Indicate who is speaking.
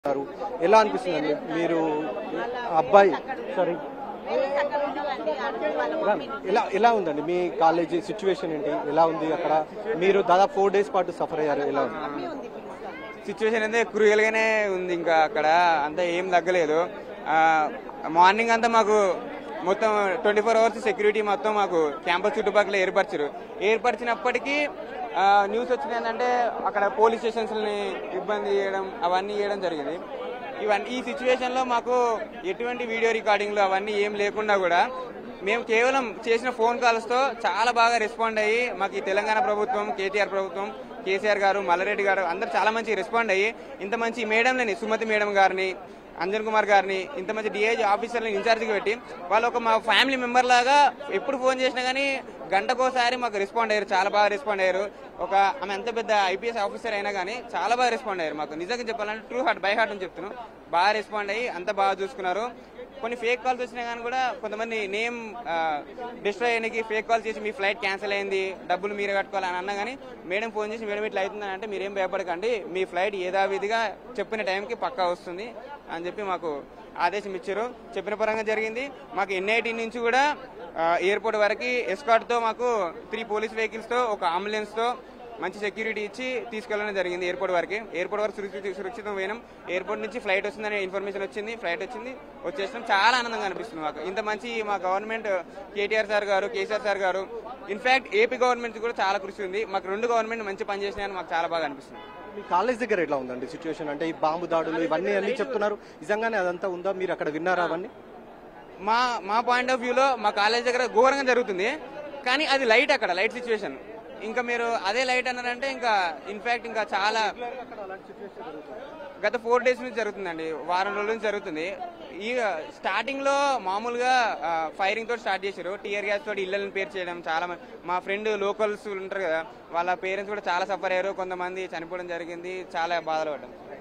Speaker 1: ఉన్నారు. ఎలా అనిపిస్తుందండి మీరు అబ్బాయి సారీ ఎలా ఎలా ఉందండి మీ కాలేజీ సిచ్యువేషన్ ఏంటి ఎలా ఉంది అక్కడ మీరు దాదాపు ఫోర్ డేస్ పాటు సఫర్ అయ్యారు ఎలా ఉంది
Speaker 2: సిచ్యువేషన్ అయితే క్రూయల్ గానే ఉంది ఇంకా అక్కడ అంతా ఏం తగ్గలేదు ఆ, మార్నింగ్ అంతా మాకు మొత్తం ట్వంటీ ఫోర్ అవర్స్ సెక్యూరిటీ మొత్తం మాకు క్యాంపస్ చుట్టుపక్కల ఏర్పరిచారు ఏర్పరిచినప్పటికీ ఆ, న్యూస్ వచ్చింది ఏంటంటే అక్కడ పోలీస్ స్టేషన్స్ ని ఇబ్బంది చేయడం అవన్నీ చేయడం జరిగింది ఇవన్నీ ఈ సిచ్యువేషన్ లో మాకు ఎటువంటి వీడియో రికార్డింగ్లు అవన్నీ ఏం లేకుండా కూడా మేము కేవలం చేసిన ఫోన్ కాల్స్ తో చాలా బాగా రెస్పాండ్ అయ్యి మాకు ఈ తెలంగాణ ప్రభుత్వం కేటీఆర్ ప్రభుత్వం కేసీఆర్ గారు మల్లారెడ్డి గారు అందరు చాలా మంచి రెస్పాండ్ అయ్యి ఇంత మంచి మేడంలని సుమతి మేడం గారిని అంజన్ కుమార్ గారిని ఇంత మంచి డిఐజీ ఆఫీసర్ని ఇన్ఛార్జ్కి పెట్టి వాళ్ళు ఒక మా ఫ్యామిలీ మెంబర్ లాగా ఎప్పుడు ఫోన్ చేసినా కానీ గంటకోసారి మాకు రెస్పాండ్ అయ్యారు చాలా బాగా రెస్పాండ్ అయ్యారు ఒక ఆమె ఎంత పెద్ద ఐపీఎస్ ఆఫీసర్ అయినా కానీ చాలా బాగా రెస్పాండ్ అయ్యారు మాకు నిజంగా చెప్పాలంటే ట్రూ హార్ట్ బై హార్ట్ అని చెప్తున్నాను బాగా రెస్పాండ్ అయ్యి అంత బాగా చూసుకున్నారు కొన్ని ఫేక్ కాల్స్ వచ్చినా కానీ కూడా కొంతమంది నేమ్ డిస్ట్రాయ్ అయ్యడానికి ఫేక్ కాల్ చేసి మీ ఫ్లైట్ క్యాన్సిల్ అయింది డబ్బులు మీరే కట్టుకోవాలని అన్నా కానీ మేడం ఫోన్ చేసి మేడం ఇట్లా అవుతుందని అంటే మీరేం భయపడకండి మీ ఫ్లైట్ యథావిధిగా చెప్పిన టైంకి పక్కా వస్తుంది అని చెప్పి మాకు ఆదేశం ఇచ్చారు చెప్పిన పరంగా జరిగింది మాకు ఎన్ఐటి నుంచి కూడా ఆ, ఎయిర్పోర్ట్ వరకు ఎస్కాట్ తో మాకు త్రీ పోలీస్ వెహికల్స్ తో ఒక అంబులెన్స్ తో మంచి సెక్యూరిటీ ఇచ్చి తీసుకెళ్ళడం జరిగింది ఎయిర్పోర్ట్ వరకు ఎయిర్పోర్ట్ వరకు సురక్షిత సురక్షితం పోయినాం ఎయిర్పోర్ట్ నుంచి ఫ్లైట్ వస్తుందనే ఇన్ఫర్మేషన్ వచ్చింది ఫ్లైట్ వచ్చింది వచ్చేసినాం చాలా ఆనందంగా అనిపిస్తుంది మాకు ఇంత మంచి మా గవర్నమెంట్ కేటీఆర్ సార్ గారు కేసీఆర్ సార్ గారు ఇన్ఫాక్ట్ ఏపీ గవర్నమెంట్ కూడా చాలా కృషి ఉంది మాకు రెండు గవర్నమెంట్ మంచి పని చేసినాయని మాకు చాలా బాగా అనిపిస్తుంది
Speaker 1: మీ కాలేజ్ దగ్గర ఎట్లా ఉందండి సిచ్యువేషన్ అంటే ఈ బాంబు దాడులు ఇవన్నీ అన్ని చెప్తున్నారు నిజంగానే అదంతా ఉందా మీరు అక్కడ విన్నారా అవన్నీ
Speaker 2: మా మా పాయింట్ ఆఫ్ వ్యూలో మా కాలేజ్ దగ్గర ఘోరంగా జరుగుతుంది కానీ అది లైట్ అక్కడ లైట్ సిచ్యువేషన్ ఇంకా మీరు అదే లైట్ అన్నారంటే ఇంకా ఇన్ఫాక్ట్ ఇంకా చాలా గత ఫోర్ డేస్ నుంచి జరుగుతుందండి వారం రోజుల నుంచి జరుగుతుంది ఈ స్టార్టింగ్ లో మామూలుగా ఫైరింగ్ తోటి స్టార్ట్ చేశారు టీఆర్ గ్యాస్ తోటి ఇళ్ళని పేరు చేయడం చాలా మంది మా ఫ్రెండ్ లోకల్స్ ఉంటారు కదా వాళ్ళ పేరెంట్స్ కూడా చాలా సఫర్ అయ్యారు కొంతమంది చనిపోవడం జరిగింది చాలా బాధలు పడ్డాం